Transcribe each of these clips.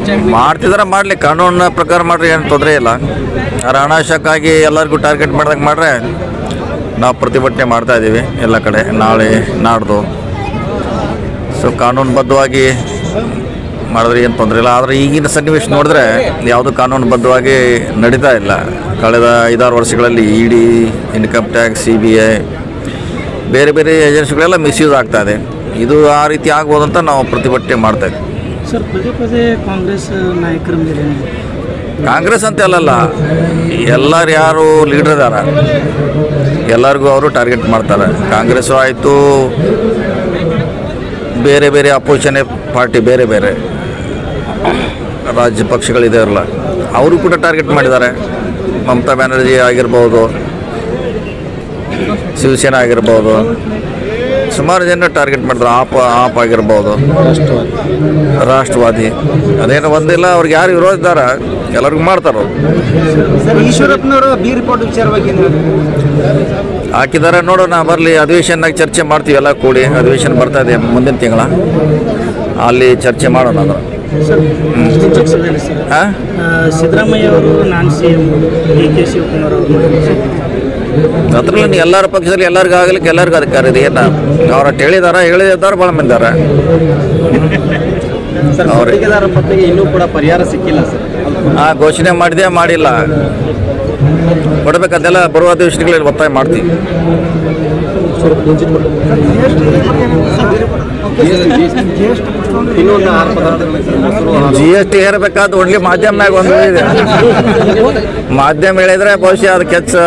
ಮಾಡ್ತಿದಾರೆ ಮಾಡಲಿ ಕಾನೂನಿನ ಪ್ರಕಾರ ಮಾಡ್ರಿ ಏನು ತೊಂದರೆ ಇಲ್ಲ ಆದ್ರೆ ಹಣಾಶಕ್ಕಾಗಿ ಎಲ್ಲರಿಗೂ ಟಾರ್ಗೆಟ್ ಮಾಡ್ದಂಗೆ ಮಾಡ್ರೆ ನಾವು ಪ್ರತಿಭಟನೆ ಮಾಡ್ತಾ ಇದ್ದೀವಿ ಎಲ್ಲ ಕಡೆ ನಾಳೆ ನಾಡ್ದು ಸೊ ಕಾನೂನುಬದ್ಧವಾಗಿ ಮಾಡಿದ್ರೆ ಏನು ತೊಂದರೆ ಇಲ್ಲ ಆದರೆ ಈಗಿನ ಸನ್ನಿವೇಶ ನೋಡಿದ್ರೆ ಯಾವುದು ಕಾನೂನುಬದ್ಧವಾಗಿ ನಡೀತಾ ಇಲ್ಲ ಕಳೆದ ಐದಾರು ವರ್ಷಗಳಲ್ಲಿ E D income tax C B I ಬೇರೆ ಬೇರೆ ಏಜೆನ್ಸಿಗಳೆಲ್ಲ ಮಿಸ್ಯೂಸ್ ಆಗ್ತಾ ಇದೆ ಇದು ಆ ರೀತಿ ಆಗ್ಬೋದಂತ ನಾವು ಪ್ರತಿಭಟನೆ ಮಾಡ್ತಾ ಇದ್ದೀವಿ ಸರ್ ಪದೇ ಪದೇ ಕಾಂಗ್ರೆಸ್ ನಾಯಕರ ಮೇಲೆ ಕಾಂಗ್ರೆಸ್ ಅಂತ ಅಲ್ಲಲ್ಲ ಎಲ್ಲರು ಯಾರು ಲೀಡರ್ ಇದಾರ ಎಲ್ಲರಿಗೂ ಅವರು ಟಾರ್ಗೆಟ್ ಮಾಡ್ತಾರೆ ಕಾಂಗ್ರೆಸ್ಸು ಆಯಿತು ಬೇರೆ ಬೇರೆ ಅಪೋಸಿಷನ್ ಪಾರ್ಟಿ ಬೇರೆ ಬೇರೆ ರಾಜ್ಯ ಪಕ್ಷಗಳಿದಾರಲ್ಲ ಅವರು ಕೂಡ ಟಾರ್ಗೆಟ್ ಮಾಡಿದ್ದಾರೆ ಮಮತಾ ಬ್ಯಾನರ್ಜಿ ಆಗಿರ್ಬೋದು ಶಿವಸೇನಾ ಆಗಿರ್ಬೋದು ಸುಮಾರು ಜನ ಟಾರ್ಗೆಟ್ ಮಾಡ್ತಾರೆ ಆಪ್ ಆಪ್ ಆಗಿರ್ಬೋದು ರಾಷ್ಟ್ರವಾದಿ ಅದೇನು ಒಂದಿಲ್ಲ ಅವ್ರಿಗೆ ಯಾರು ವಿರೋಧ ಇದ್ದಾರ ಎಲ್ಲರಿಗೂ ಮಾಡ್ತಾರೋ ಸರ್ ಈಶ್ವರಪ್ಪನವರು ಬಿ ರಿಪೋರ್ಟ್ ವಿಚಾರವಾಗಿ ಏನು ಹಾಕಿದ್ದಾರೆ ನೋಡೋಣ ಬರಲಿ ಅಧಿವೇಶನಾಗ ಚರ್ಚೆ ಮಾಡ್ತೀವಿ ಎಲ್ಲ ಕೂಡಿ ಅಧಿವೇಶನ ಬರ್ತಾ ಇದೆ ಮುಂದಿನ ತಿಂಗಳ ಅಲ್ಲಿ ಚರ್ಚೆ ಮಾಡೋಣ ಅದು ಸರ್ ಇಷ್ಟು ಪಕ್ಷದಲ್ಲಿ ಸರ್ ಹಾಂ ಆ, ಸಿದ್ದರಾಮಯ್ಯ ಅವರು ನಾನ್ C M D K Shivakumar ಅವರು ಅದ್ರಲ್ಲಿ ಎಲ್ಲರ ಪಕ್ಷದಲ್ಲಿ ಎಲ್ಲರಿಗೂ ಆಗ್ಲಿಕ್ಕೆ ಎಲ್ಲರಿಗೂ ಅಧಿಕಾರ ಇದೆ ಏನು ಅವ್ರ ಹೇಳಿದಾರ ಹೇಳಿದಾರ ಭಾಳ ಮಂದಿದ್ದಾರೆ ಸರ್ ಅವ್ರೆ. ಗುತ್ತಿಗೆದಾರ ಪತ್ತೆಗೆ ಇನ್ನೂ ಕೂಡ ಪರಿಹಾರ ಸಿಕ್ಕಿಲ್ಲ ಸರ್ ಆ ಘೋಷಣೆ ಮಾಡಿದೆ ಮಾಡಿಲ್ಲ ಕೊಡಬೇಕಂತೆಲ್ಲ ಬರುವ ಅಧಿವೇಶನಗಳಲ್ಲಿ ಒತ್ತಾಯ ಮಾಡ್ತೀವಿ ಇನ್ನೊಂದು ಆರು ಪದಾರ್ಥಗಳು ಜಿ ಎಸ್ ಟಿ ಹೇರಬೇಕಾದ ಒಳ್ಳೆ ಮಾಧ್ಯಮನಾಗ ಒಂದು ಇದೆ ಮಾಧ್ಯಮ ಹೇಳಿದ್ರೆ ಬಹುಶಃ ಅದಕ್ಕೆ ಹೆಚ್ಚು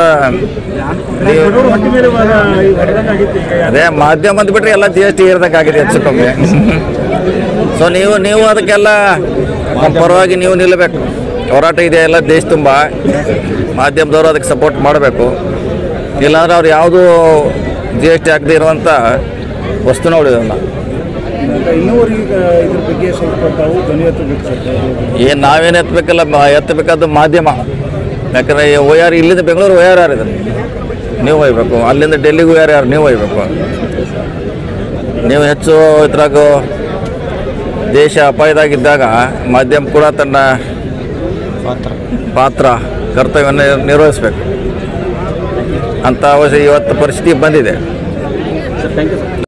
ಅದೇ ಮಾಧ್ಯಮ ಅಂದ್ಬಿಟ್ರೆ ಎಲ್ಲ ಜಿ ಎಸ್ ಟಿ ಹೇರದಕ್ಕಾಗಿದೆ ಹೆಚ್ಚು ಕಮ್ಮಿ ಸೊ ನೀವು ನೀವು ಅದಕ್ಕೆಲ್ಲ ನಮ್ಮ ಪರವಾಗಿ ನೀವು ನಿಲ್ಲಬೇಕು ಹೋರಾಟ ಇದೆ ಎಲ್ಲ ದೇಶ ತುಂಬ ಮಾಧ್ಯಮದವರು ಅದಕ್ಕೆ ಸಪೋರ್ಟ್ ಮಾಡಬೇಕು ಇಲ್ಲಾಂದ್ರೆ ಅವ್ರು ಯಾವುದು ಜಿ ಎಸ್ ಟಿ ಆಗದೆ ಇರುವಂಥ ವಸ್ತು ನೋಡಿದಲ್ಲ ಇನ್ನೂವರೆಗೆ ಇದ್ರ ಬಗ್ಗೆ ಸ್ವಲ್ಪ ತಾವು ಧ್ವನಿ ಎತ್ತಬೇಕು ಸರ್ ಏನು ನಾವೇನು ಎತ್ತಬೇಕಲ್ಲ ಮ- ಎತ್ತಬೇಕಾದ್ದು ಮಾಧ್ಯಮ ಯಾಕಂದರೆ ಓ ಆರ್ ಇಲ್ಲಿಂದ ಬೆಂಗಳೂರು ಓ ಆರ್ ಆರ್ ಇದೆ ನೀವು ಒಯ್ಬೇಕು ಅಲ್ಲಿಂದ ಡೆಲ್ಲಿಗೆ ಓ ಆರ್ ಆರ್ ನೀವು ಒಯ್ಬೇಕು ನೀವು ಹೆಚ್ಚು ಇದ್ರಾಗ ದೇಶ ಅಪಾಯದಾಗಿದ್ದಾಗ ಮಾಧ್ಯಮ ಕೂಡ ತನ್ನ ಪಾತ್ರ ಕರ್ತವ್ಯವನ್ನು ನಿರ್ವಹಿಸಬೇಕು ಅಂತ ಅವಶ್ಯ ಇವತ್ತು ಪರಿಸ್ಥಿತಿ ಬಂದಿದೆ ಸರ್ ಥ್ಯಾಂಕ್ ಯು ಸರ್